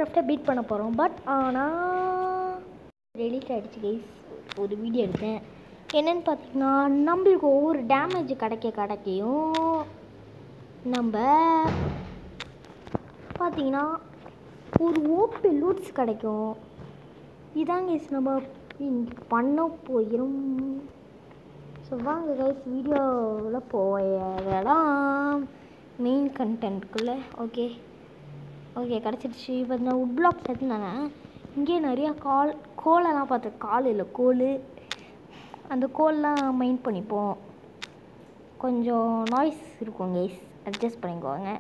கிராஃப்டை beat பண்ண போகிறோம் but ஆனால் டெலிட் ஆகிடுச்சு கைஸ் ஒரு வீடியோ எடுத்தேன் என்னென்னு பார்த்தீங்கன்னா நம்மளுக்கு ஒவ்வொரு டேமேஜ் கிடைக்க கிடைக்கையும் நம்ம பார்த்தீங்கன்னா ஒரு ஓபி லூட்ஸ் கிடைக்கும் இதான் கைஸ் நம்ம இன்னைக்கு பண்ண போயிடும் ஸோ வாங்க கைஸ் வீடியோவில் போயலாம் மெயின் கண்டென்ட்குள்ளே ஓகே ஓகே கிடச்சிருச்சு இப்போ நான் உட் பிளாக் எடுத்துனானே இங்கே நிறையா கால் கோலெல்லாம் பார்த்தேன் கால் இல்லை கோல் அந்த கோல்லாம் மைண்ட் பண்ணிப்போம் கொஞ்சம் நாய்ஸ் இருக்கும் கைஸ் அட்ஜஸ்ட் பண்ணிக்கோங்க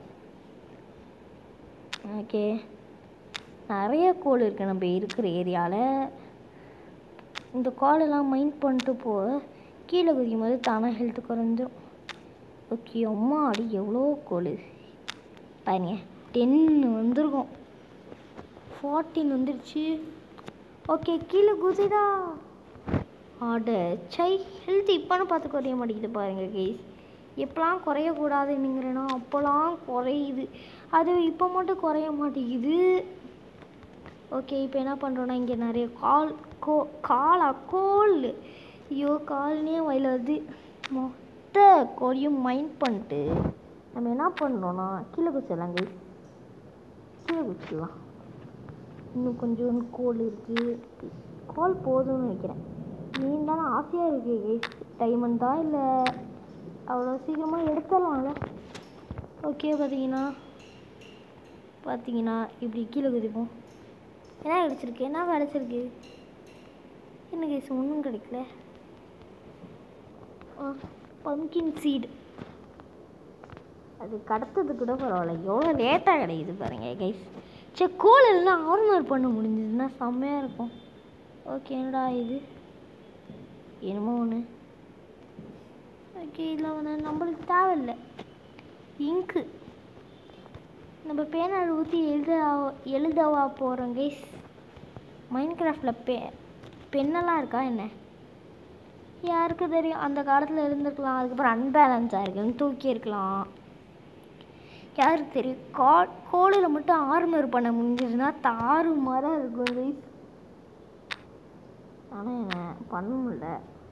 ஓகே நிறைய கோல் இருக்குது நம்ம இருக்கிற ஏரியாவில் இந்த காலெல்லாம் மைண்ட் பண்ணிட்டு போ கீழே குதிக்கும் போது தானாக ஹெல்த் குறைஞ்சிரும் ஓகே அம்மா அடி எவ்வளோ கோல் பாருங்க டென்னு வந்திருக்கும் ஃபார்ட்டின் வந்துருச்சு ஓகே கீழே குதிதா ஆட சை ஹெல்த் இப்போன்னு பார்த்து குறைய மாட்டேங்குது பாருங்க கேஸ் எப்போலாம் குறையக்கூடாதுன்னுங்கிறேனோ அப்போலாம் குறையுது அது இப்போ மட்டும் குறைய மாட்டேங்குது ஓகே இப்போ என்ன பண்ணுறோன்னா இங்கே நிறைய கால் கோ காலா கோல் ஐயோ கால்னே வயல வருது மொத்த கோழியும் மைண்ட் பண்ணிட்டு நம்ம என்ன பண்ணுறோன்னா கீழே குச்சிடலாம் கை கீழே குச்சிடலாம் இன்னும் கொஞ்சம் கோல் இருக்குது கோல் போதும்னு நினைக்கிறேன் மீன் தானே ஆசையாக இருக்குது கைஸ் டைமண்ட் தான் இல்லை அவ்வளோ சீக்கிரமாக எடுத்துடலாம்ல ஓகே பார்த்தீங்கன்னா பார்த்தீங்கன்னா இப்படி கீழே குதிப்போம் என்ன கிடச்சிருக்கு என்ன கிடச்சிருக்கு என்ன கைஸ் ஒன்றும் கிடைக்கல பம்கின் சீடு அது கடத்தது கூட பரவாயில்ல எவ்வளோ லேட்டாக கிடைக்குது பாருங்க கைஸ் சரி கோல் எல்லாம் ஆர்மர் பண்ண முடிஞ்சதுன்னா செம்மையாக இருக்கும் ஓகே என்னடா இது என்னமோ ஒன்று ஓகே இதில் வந்து நம்மளுக்கு தேவையில்லை இங்கு நம்ம பேனாடு ஊற்றி எழுத எழுதவா போகிறோம் கைஸ் மைண்ட் கிராஃப்டில் பெ பெண்ணெல்லாம் இருக்கா என்ன யாருக்கு தெரியும் அந்த காலத்தில் இருந்திருக்கலாம் அதுக்கப்புறம் அன்பேலன்ஸாக இருக்குன்னு தூக்கி இருக்கலாம் யாருக்கு தெரியும் கா கோழில் மட்டும் ஆர்மர் பண்ண முடிஞ்சதுன்னா தாறு மரம் இருக்கும் கைஸ் ஆனால் என்ன பண்ண முடியல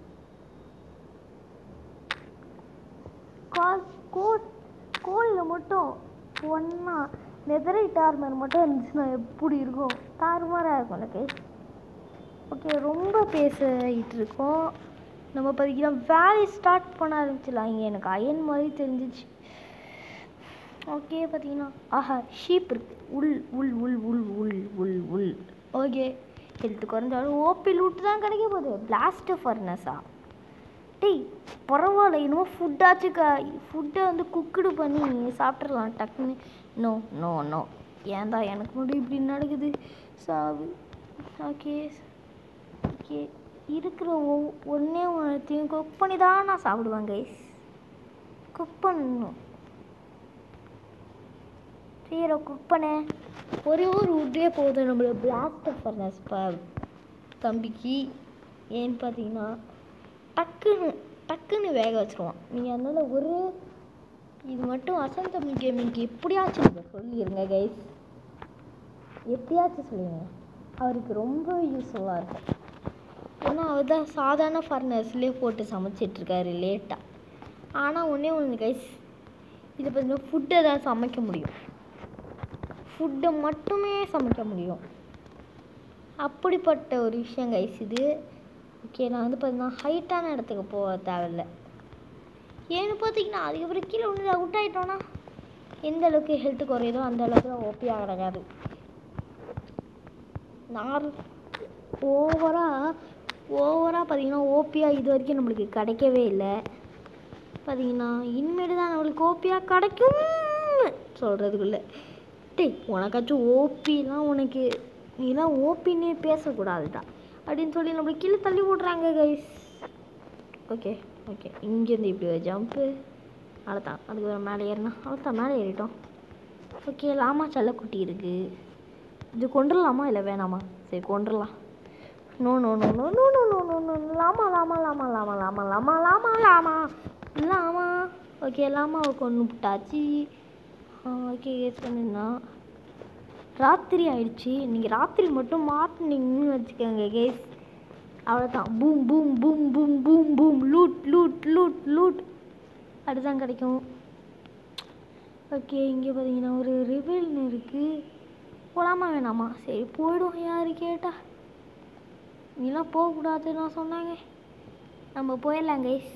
கா- கோ- கோழியில் மட்டும் ஒன்றா நெதரைட் ஆர்மர் மட்டும் இருந்துச்சுன்னா எப்படி இருக்கும் தாறுமாறாக இருக்கும்ல கைஸ் ஓகே ரொம்ப பேசிட்டு இருக்கோம் நம்ம பார்த்தீங்கன்னா வேலையை ஸ்டார்ட் பண்ண ஆரம்பிச்சிடலாம் இங்கே எனக்கு அயன் மாதிரி தெரிஞ்சிச்சு ஓகே பார்த்தீங்கன்னா ஆஹா ஷீப் இருக்கு உள் உள் உள் உள் உள் உள் உள் ஓகே ஹெல்த் குறைஞ்சாலும் ஓபி லூட்டு தான் கிடைக்க போகுது பிளாஸ்ட் ஃபர்னஸா டேய் பரவாயில்ல இன்னும் ஃபுட்டாச்சும் க ஃபுட்டை வந்து குக்குடு பண்ணி சாப்பிட்றலாம் டக்குன்னு நோ நோ நோ ஏன்டா எனக்கு மட்டும் இப்படி நடக்குது சாவு ஓகே ஓகே இருக்கிற ஒவ் ஒன்றே ஒன்றத்தையும் குக் பண்ணி தான் நான் சாப்பிடுவேன் கைஸ் குக் பண்ணணும் சீரை குக் பண்ண ஒரே ஒரு உட்டே போதும் நம்மள பிளாஸ்ட் ஃபர்னஸ் ப தம்பிக்கு ஏன்னு பார்த்தீங்கன்னா டக்குன்னு டக்குன்னு வேக வச்சுருவான் நீங்கள் அதனால் ஒரு இது மட்டும் வசந்த் தம்பி கேமிங்க்கு எப்படியாச்சும் நீங்கள் சொல்லிடுங்க கைஸ் எப்படியாச்சும் சொல்லுங்க அவருக்கு ரொம்ப யூஸ்ஃபுல்லாக இருக்கும் ஏன்னா அவர் தான் சாதாரண ஃபர்னஸ்லேயே போட்டு சமைச்சிட்ருக்காரு லேட்டாக ஆனால் ஒன்றே ஒன்று கைஸ் இது பார்த்தீங்கன்னா ஃபுட்டை தான் சமைக்க முடியும் ஃபுட்டை மட்டுமே சமைக்க முடியும் அப்படிப்பட்ட ஒரு விஷயம் கைஸ் இது ஓகே நான் வந்து பார்த்தீங்கன்னா ஹைட்டான இடத்துக்கு போக தேவையில்ல ஏன்னு பார்த்தீங்கன்னா அதுக்கப்புறம் கீழே ஒன்று அவுட் ஆகிட்டோன்னா எந்த அளவுக்கு ஹெல்த் குறையுதோ அந்த அளவுக்கு தான் ஓபியாக கிடக்காது நார் ஓவராக ஓவராக பார்த்தீங்கன்னா ஓபியாக இது வரைக்கும் நம்மளுக்கு கிடைக்கவே இல்லை பார்த்தீங்கன்னா இனிமேட்டு தான் நம்மளுக்கு ஓபியாக கிடைக்கும் சொல்கிறதுக்குள்ள டேய் உனக்காச்சும் ஓபிலாம் உனக்கு நீலாம் ஓபின்னே பேசக்கூடாதுடா அப்படின்னு சொல்லி நம்மளை கீழே தள்ளி விட்றாங்க கைஸ் ஓகே ஓகே இங்கேருந்து இப்படி ஒரு ஜம்ப்பு அவ்வளோதான் அதுக்கு மேலே ஏறினா அவ்வளோதான் மேலே ஏறிட்டோம் ஓகே லாமா செல்லக்குட்டி இருக்குது இது கொண்டுடலாமா இல்லை வேணாமா சரி கொண்டுடலாம் no no no no no no no no no llama llama llama llama llama llama llama llama llama okay லாமாவை கொண்டு விட்டாச்சு ஓகே கேஸ் பண்ணிருந்தான் ராத்திரி ஆயிடுச்சு நீங்கள் ராத்திரி மட்டும் மாட்டினீங்கன்னு வச்சுக்கோங்க கேஸ் அவ்வளோதான் boom boom boom boom boom boom loot loot loot loot அதுதான் கிடைக்கும் ஓகே இங்கே பார்த்தீங்கன்னா ஒரு ரிவல்னு இருக்குது போகலாமா வேணாமா சரி போயிடும் யாரு கேட்டா நீலாம் போகக்கூடாது நான் சொன்னாங்க நம்ம போயிடலாம் கைஸ்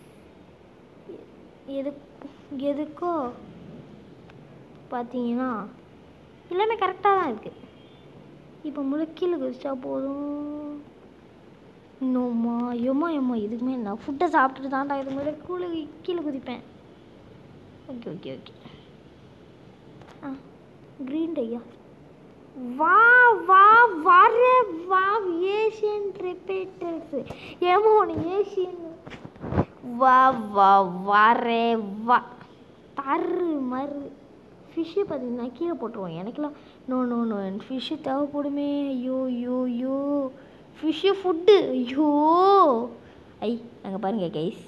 எது எதுக்கோ பார்த்தீங்கன்னா எல்லாமே கரெக்டாக தான் இருக்குது இப்போ முழுக்கீழே குதிச்சா போதும் இன்னும்மா எம்மா எம்மா இதுக்குமே நான் ஃபுட்டை சாப்பிட்டுட்டு தான்டா இது மாதிரி கீழே கீழே குதிப்பேன் ஓகே ஓகே ஓகே ஆ க்ரீன் டையா வா வா வர வா ஏஷியன் ரிப்பீட்டர்ஸ் ஏமோ ஏஷியன் வா வா வரே வா தரு மறு ஃபிஷ்ஷு பார்த்தீங்கன்னா கீழே போட்டுருவோம் எனக்குலாம் நோ நோ நோ ஃபிஷ்ஷு தேவைப்படுமே ஐயோ ஐயோ ஐயோ ஃபிஷ்ஷு ஃபுட்டு ஐயோ ஐ அங்கே பாருங்க கைஸ்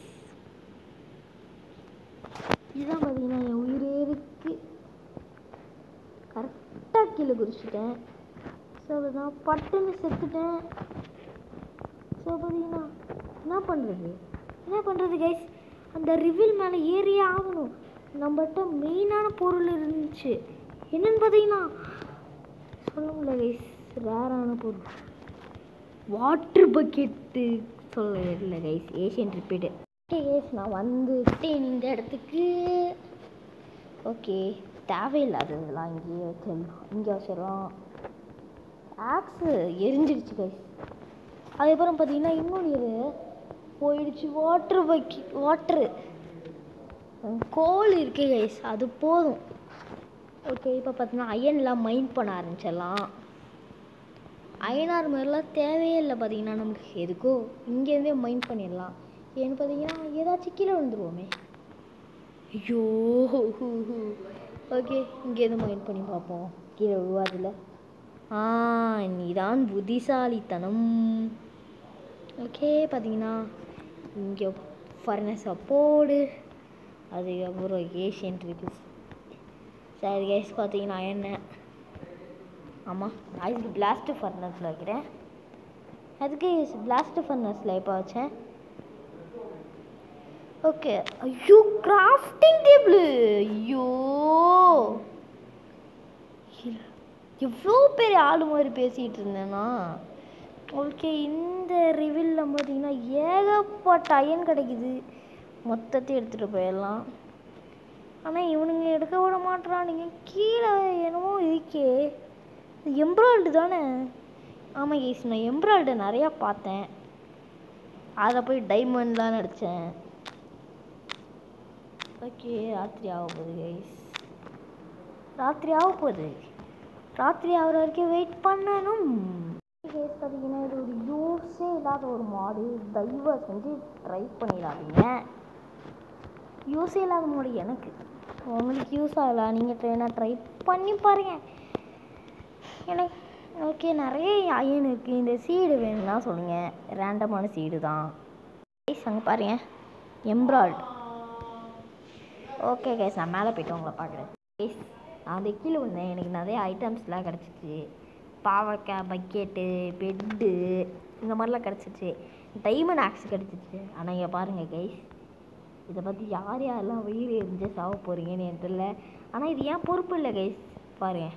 இதுதான் பார்த்தீங்கன்னா என் உயிரே இருக்கு கரெக்டாக கீழே குதிச்சிட்டேன் ஸோ அதுதான் பட்டுன்னு செத்துட்டேன் ஸோ பார்த்தீங்கன்னா என்ன பண்ணுறது என்ன பண்ணுறது கைஸ் அந்த ரிவில் மேலே ஏறியே ஆகணும் நம்மகிட்ட மெயினான பொருள் இருந்துச்சு என்னன்னு பார்த்தீங்கன்னா சொல்ல முடியல கைஸ் ரேரான பொருள் வாட்டர் பக்கெட்டு சொல்ல இல்லை guys Asian repeat okay guys நான் வந்துட்டேன் இந்த இடத்துக்கு ஓகே தேவையில்லாததெல்லாம் இங்கேயே வச்சிடலாம் இங்கே வச்சிடலாம் ஆக்ஸு எரிஞ்சிடுச்சு கைஸ் அதுக்கப்புறம் பார்த்தீங்கன்னா இன்னொன்று இது போயிடுச்சு வாட்ரு பக்கி வாட்ரு கோல் இருக்கு கைஸ் அது போதும் ஓகே இப்போ பார்த்தீங்கன்னா அயன்லாம் மைண்ட் பண்ண ஆரம்பிச்சிடலாம் அயனார் மாதிரிலாம் தேவையே இல்லை பார்த்தீங்கன்னா நமக்கு எதுக்கோ இங்கேருந்தே மைண்ட் பண்ணிடலாம் ஏன்னு பார்த்தீங்கன்னா ஏதாச்சும் கீழே விழுந்துருவோமே ஐயோ ஓகே இங்கேருந்து மைண்ட் பண்ணி பார்ப்போம் கீழே விழுவாதில்ல ஆ நீதான் புத்திசாலித்தனம் ஓகே பார்த்தீங்கன்னா இங்கே ஃபர்னஸை போடு அதுக்கப்புறம் ஏஷியன் இருக்கு சரி கேஸ் பார்த்தீங்கன்னா என்ன ஆமாம் அதுக்கு பிளாஸ்ட் ஃபர்னஸில் வைக்கிறேன் அதுக்கு பிளாஸ்ட் ஃபர்னஸில் எப்போ வச்சேன் ஓகே ஐயோ கிராஃப்டிங் டேபிள் ஐயோ எவ்வளோ பெரிய ஆளு மாதிரி பேசிகிட்டு இருந்தேன்னா ஓகே இந்த ரிவில்ல பார்த்தீங்கன்னா ஏகப்பட்ட அயன் கிடைக்குது மொத்தத்தையும் எடுத்துகிட்டு போயிடலாம் ஆனால் இவனுங்க எடுக்க விட மாட்றானுங்க கீழே என்னமோ இருக்கே எம்ப்ராய்டு தானே ஆமாம் கேஸ் நான் எம்ப்ராய்டு நிறையா பார்த்தேன் அதை போய் டைமண்ட்லாம் நடித்தேன் ஓகே ராத்திரி ஆக போகுது கைஸ் ராத்திரி ஆக போகுது ராத்திரி ஆகிற வரைக்கும் வெயிட் பண்ணணும் கேஸ் பார்த்தீங்கன்னா இது ஒரு யூஸே இல்லாத ஒரு மாடு தயவு செஞ்சு ட்ரை பண்ணிடாதீங்க யூஸே இல்லாத மாடு எனக்கு உங்களுக்கு யூஸ் ஆகல நீங்கள் ட்ரெயினாக ட்ரை பண்ணி பாருங்க எனக்கு ஓகே நிறைய அயன் இருக்குது இந்த சீடு வேணும்னா சொல்லுங்கள் ரேண்டமான சீடு தான் கைஸ் அங்கே பாருங்க எம்ப்ராய்டு ஓகே கேஸ் நான் மேலே போய்ட்டு உங்களை பார்க்குறேன் கேஸ் நான் அந்த கீழே வந்தேன் எனக்கு நிறைய ஐட்டம்ஸ்லாம் கிடச்சிச்சு பாவக்காய் பக்கெட்டு பெட்டு இந்த மாதிரிலாம் கிடச்சிச்சு டைமண்ட் ஆக்ஸ் கிடச்சிச்சு ஆனால் இங்கே பாருங்கள் கைஸ் இதை பற்றி யார் யாரெல்லாம் வயிறு எரிஞ்சு சாவ போகிறீங்கன்னு எனக்கு தெரியல ஆனால் இது ஏன் பொறுப்பு இல்லை கைஸ் பாருங்க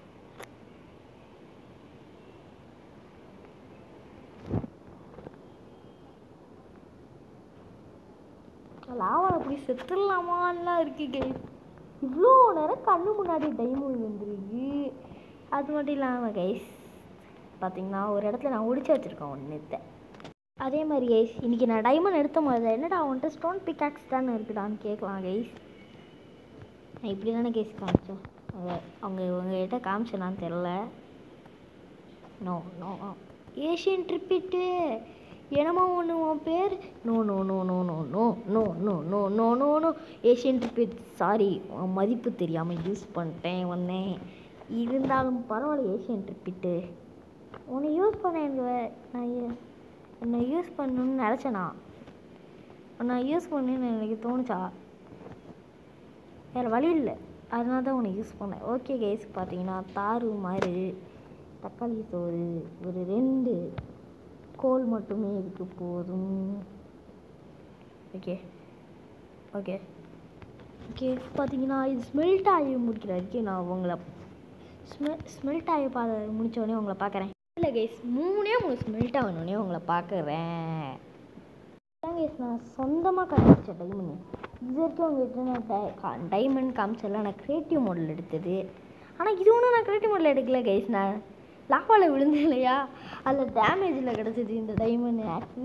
லாவால் அப்படி செத்துடலாமான்லாம் இருக்கு கைஸ் இவ்வளோ நேரம் கண்ணு முன்னாடி டைமண்ட் வந்துருக்கு அது மட்டும் இல்லாமல் கைஸ் பார்த்தீங்கன்னா ஒரு இடத்துல நான் ஒடிச்சு வச்சுருக்கேன் ஒன்றுத்தை அதே மாதிரி கைஸ் இன்றைக்கி நான் டைமண்ட் எடுத்த மாதிரி என்னடா அவன்கிட்ட ஸ்டோன் பிக்காக்ஸ் தானே இருக்குடான்னு கேட்கலாம் கைஸ் நான் இப்படி தானே கேஸ் காமிச்சோம் அவங்க அவங்க இவங்ககிட்ட காமிச்சேனான்னு தெரில நோ நோ ஏஷியன் ட்ரிப்பிட்டு என்னமோ ஒன்று உன் பேர் no no no no no no no no no no no no Asian ட்ரிப்பிட் சாரி உன் மதிப்பு தெரியாமல் யூஸ் பண்ணிட்டேன் வந்தேன் இருந்தாலும் பரவாயில்ல ஏஷியன் ட்ரிப்பிட்டு உன்னை யூஸ் பண்ண எனக்கு வே- நான் ஏ- உன்னை யூஸ் பண்ணணும்னு நினச்சேனா உன்னை யூஸ் பண்ணணும்னு எனக்கு தோணுச்சா வேறு வழி இல்லை அதனால தான் உனக்கு யூஸ் பண்ணேன் ஓகே கைஸ் பார்த்தீங்கன்னா தாறு மாதிரி தக்காளி சோறு ஒரு ரெண்டு கோல் மட்டுமே இதுக்கு போதும் ஓகே ஓகே ஓகே பார்த்தீங்கன்னா இது ஸ்மெல்ட் ஆகி முடிக்கிற வரைக்கும் நான் உங்களை ஸ்மெ ஸ்மெல்ட் ஆகி பா முடித்தோடனே உங்களை பார்க்குறேன் இல்லை கைஸ் மூணே மூணு ஸ்மெல்ட் ஆகணுன்னே உங்களை பார்க்குறேன் அதான் கைஸ் நான் சொந்தமாக கண்டுபிடிச்ச டைமண்ட் இது வரைக்கும் உங்கள்கிட்ட நான் டை டைமண்ட் காமிச்சல நான் க்ரியேட்டிவ் மாடல் எடுத்தது ஆனால் இது ஒன்றும் நான் க்ரியேட்டிவ் மாடல் எடுக்கல கைஸ் நான் லாவாவில் விழுந்து இல்லையா அதில் டேமேஜில் கிடச்சிது இந்த டைமண்ட் ஆக்ஸு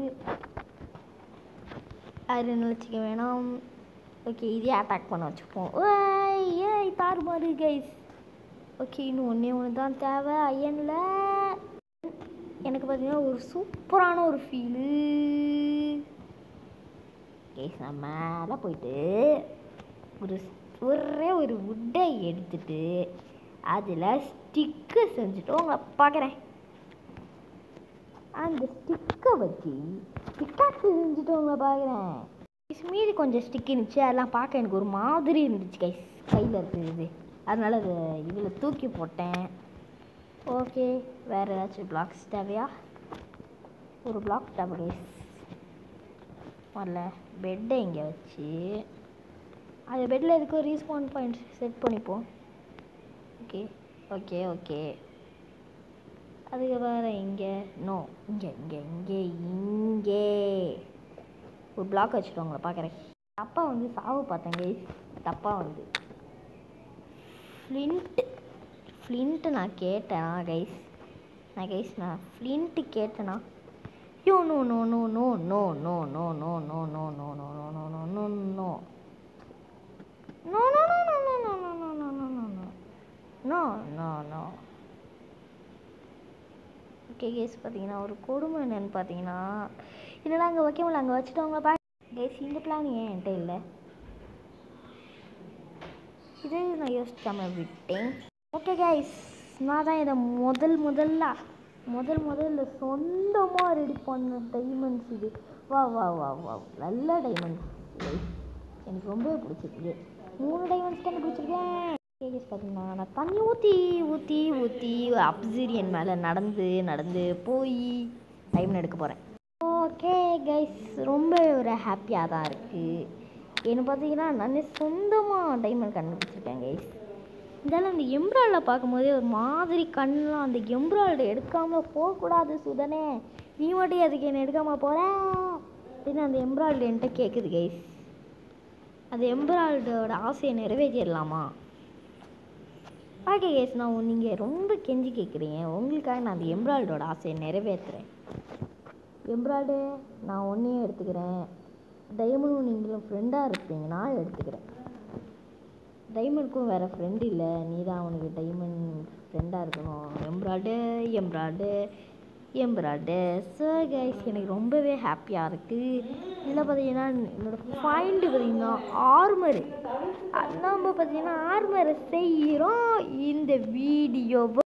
அது நினச்சிக்க வேணாம் ஓகே இதே அட்டாக் பண்ண வச்சுப்போம் ஏய் ஏய் தாறு மாறு கைஸ் ஓகே இன்னும் ஒன்றே ஒன்று தான் தேவை ஐயனில் எனக்கு பார்த்தீங்கன்னா ஒரு சூப்பரான ஒரு ஃபீலு கைஸ் நான் மேலே போயிட்டு ஒரு ஒரே ஒரு உட்டை எடுத்துட்டு அதில் ஸ்டிக்கு செஞ்சுட்டு உங்களை பார்க்குறேன் அந்த ஸ்டிக்கை வச்சு பிக்காக்ஸ் செஞ்சுட்டு உங்களை பார்க்குறேன் மீதி கொஞ்சம் ஸ்டிக் இருந்துச்சு அதெல்லாம் பார்க்க எனக்கு ஒரு மாதிரி இருந்துச்சு கைஸ் கையில் இருக்குது அதனால அதை இதில் தூக்கி போட்டேன் ஓகே வேறு ஏதாச்சும் பிளாக்ஸ் தேவையா ஒரு பிளாக் தேவை கைஸ் வரல பெட்டை இங்கே வச்சு அது பெட்டில் இருக்க ரீஸ்பான் பாயிண்ட் செட் பண்ணிப்போம் ஓகே ஓகே ஓகே அதுக்கு வேறு இங்கே நோ இங்கே இங்கே இங்கே இங்கே ஒரு பிளாக் வச்சுட்டு உங்களை பார்க்குறேன் அப்பா வந்து சாவு பார்த்தேன் கைஸ் தப்பா வந்து ஃப்ளின்ட்டு ஃப்ளின்ட்டு நான் கேட்டேனா கைஸ் நான் கைஸ் நான் ஃப்ளின்ட்டு கேட்டேனா yo no no no no no no no no no no no no no no no no no No, no, no, no, no, no, no, no, no, no, no, no. No, no, no. Okay guys பார்த்தீங்கன்னா ஒரு கொடுமை என்னன்னு பார்த்தீங்கன்னா இதெல்லாம் அங்கே வைக்க முடியல அங்கே வச்சுட்டு அவங்க பா கேஸ் இந்த பிளான் ஏன் என்கிட்ட இல்லை இது நான் யோசிக்காம விட்டேன் ஓகே கைஸ் நான் தான் இதை முதல் முதல்ல முதல் முதல்ல சொந்தமாக ரெடி பண்ண டைமண்ட்ஸ் இது வா வா வா வா நல்ல டைமண்ட்ஸ் கைஸ் எனக்கு ரொம்பவே பிடிச்சிருக்கு மூணு டைமண்ட்ஸ் தான் பிடிச்சிருக்கேன் கேஸ் பார்த்தீங்கன்னா நான் தண்ணி ஊற்றி ஊற்றி ஊற்றி அப்சீரியன் மேலே நடந்து நடந்து போய் டைமண்ட் எடுக்க போகிறேன் ஓகே கைஸ் ரொம்ப ஒரு ஹாப்பியாக தான் இருக்குது என்ன பார்த்தீங்கன்னா நான் சொந்தமாக டைமண்ட் கண்டுபிடிச்சிருக்கேன் கைஸ் இருந்தாலும் அந்த எம்ப்ராய்டில் பார்க்கும்போதே ஒரு மாதிரி கண்ணெலாம் அந்த எம்ப்ராய்டு எடுக்காமல் போகக்கூடாது சுதனே நீ மட்டும் அதுக்கு என்ன எடுக்காமல் போகிற அப்படின்னு அந்த எம்ப்ராய்டு என்கிட்ட கேட்குது கைஸ் அந்த எம்ப்ராய்டோட ஆசையை நிறைவேற்றிடலாமா ஓகே கேஸ் நான் நீங்கள் ரொம்ப கெஞ்சி கேட்குறீங்க உங்களுக்காக நான் அந்த எம்ப்ராய்டோட ஆசையை நிறைவேற்றுறேன் எம்ப்ராய்டு நான் ஒன்றையும் எடுத்துக்கிறேன் டைமண்டும் நீங்களும் ஃப்ரெண்டாக இருப்பீங்கன்னா எடுத்துக்கிறேன் டைமண்டுக்கும் வேறு ஃப்ரெண்டு இல்லை நீ தான் அவனுக்கு டைமண்ட் ஃப்ரெண்டாக இருக்கணும் எம்ப்ராய்டு எம்ப்ராய்டு எம்ப்ராய்டு ஸோ கைஸ் எனக்கு ரொம்பவே ஹாப்பியாக இருக்குது இதில் பார்த்தீங்கன்னா என்னோடய ஃபைண்டு பார்த்தீங்கன்னா ஆர்மரு நம்ம பார்த்தீங்கன்னா ஆர்மரை செய்கிறோம் இந்த வீடியோவை